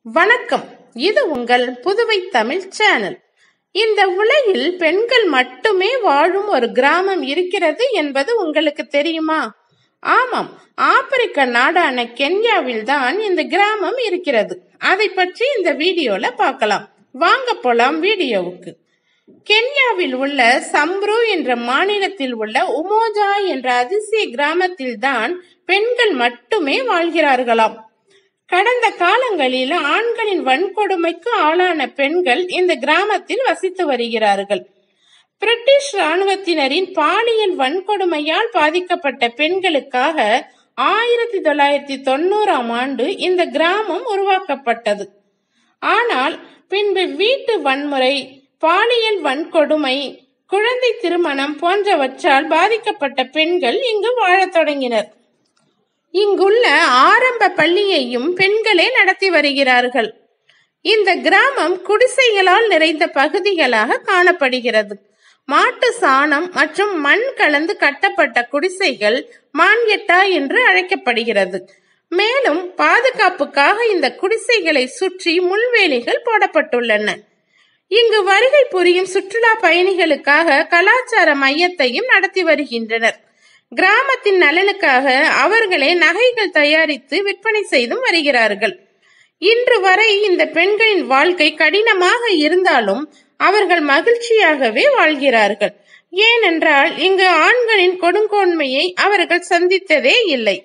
வணக்கம் இது உங்கள் புதுவை தமிழ் சேனல் இந்த உலகில் பெண்கள் மட்டுமே வாழும் ஒரு கிராமம் இருக்கிறது என்பது உங்களுக்கு தெரியுமா ஆமாம் ஆப்பிரிக்க நாடான கென்யாவில் தான் இந்த கிராமம் இருக்கிறது அதை பற்றி இந்த வீடியோல பார்க்கலாம் வாங்க போலாம் வீடியோவுக்கு கென்யாவில் உள்ள சம்ப்ரு என்ற மாநிலத்தில் உள்ள உமோஜா என்ற அதிசய கிராமத்தில் தான் பெண்கள் மட்டுமே வாழ்கிறார்களாம் கடந்த காலங்களில் ஆண்களின் வன்கொடுமைக்கு ஆளான பெண்கள் இந்த கிராமத்தில் வசித்து வருகிறார்கள் பிரிட்டிஷ் ராணுவத்தினரின் பாலியல் வன்கொடுமையால் பாதிக்கப்பட்ட பெண்களுக்காக ஆயிரத்தி தொள்ளாயிரத்தி தொண்ணூறாம் ஆண்டு இந்த கிராமம் உருவாக்கப்பட்டது ஆனால் பின்பு வீட்டு வன்முறை பாலியல் வன்கொடுமை குழந்தை திருமணம் போன்றவற்றால் பாதிக்கப்பட்ட பெண்கள் இங்கு வாழத் தொடங்கினர் இங்குள்ள ஆரம்ப பள்ளியையும் பெண்களே நடத்தி வருகிறார்கள் இந்த கிராமம் குடிசைகளால் நிறைந்த பகுதிகளாக காணப்படுகிறது மாட்டு சாணம் மற்றும் மண் கலந்து கட்டப்பட்ட குடிசைகள் மான்யட்டா என்று அழைக்கப்படுகிறது மேலும் பாதுகாப்புக்காக இந்த குடிசைகளை சுற்றி முள்வேலிகள் போடப்பட்டுள்ளன இங்கு வருகை புரியும் சுற்றுலா பயணிகளுக்காக கலாச்சார மையத்தையும் நடத்தி வருகின்றனர் கிராமத்தின் நலனுக்காக அவர்களே நகைகள் தயாரித்து விற்பனை செய்தும் வருகிறார்கள் இன்று வரை இந்த பெண்களின் வாழ்க்கை கடினமாக இருந்தாலும் அவர்கள் மகிழ்ச்சியாகவே வாழ்கிறார்கள் ஏனென்றால் இங்கு ஆண்களின் கொடுங்கோன்மையை அவர்கள் சந்தித்ததே இல்லை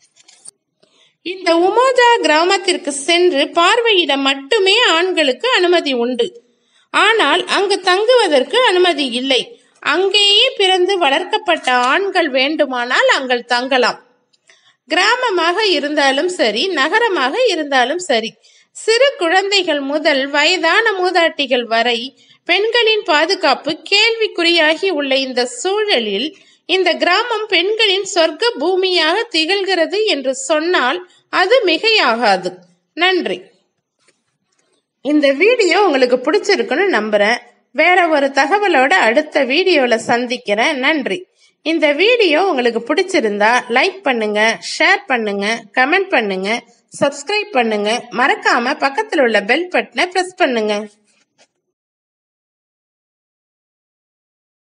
இந்த உமோஜா கிராமத்திற்கு சென்று பார்வையிட மட்டுமே ஆண்களுக்கு அனுமதி உண்டு ஆனால் அங்கு தங்குவதற்கு அனுமதி இல்லை அங்கேயே பிறந்து வளர்க்கப்பட்ட ஆண்கள் வேண்டுமானால் அங்கள் தங்கலாம் கிராமமாக இருந்தாலும் சரி நகரமாக இருந்தாலும் சரி சிறு குழந்தைகள் முதல் வயதான மூதாட்டிகள் வரை பெண்களின் பாதுகாப்பு கேள்விக்குறியாகி உள்ள இந்த சூழலில் இந்த கிராமம் பெண்களின் சொர்க்க பூமியாக திகழ்கிறது என்று சொன்னால் அது மிகையாகாது நன்றி இந்த வீடியோ உங்களுக்கு பிடிச்சிருக்குன்னு நம்புறேன் வேற ஒரு தகவலோட அடுத்த வீடியோல சந்திக்கிறேன் நன்றி இந்த வீடியோ உங்களுக்கு பிடிச்சிருந்தா லைக் பண்ணுங்க ஷேர் பண்ணுங்க கமெண்ட் பண்ணுங்க சப்ஸ்கிரைப் பண்ணுங்க மறக்காம பக்கத்தில் உள்ள பெல் பட்டனை பிரஸ் பண்ணுங்க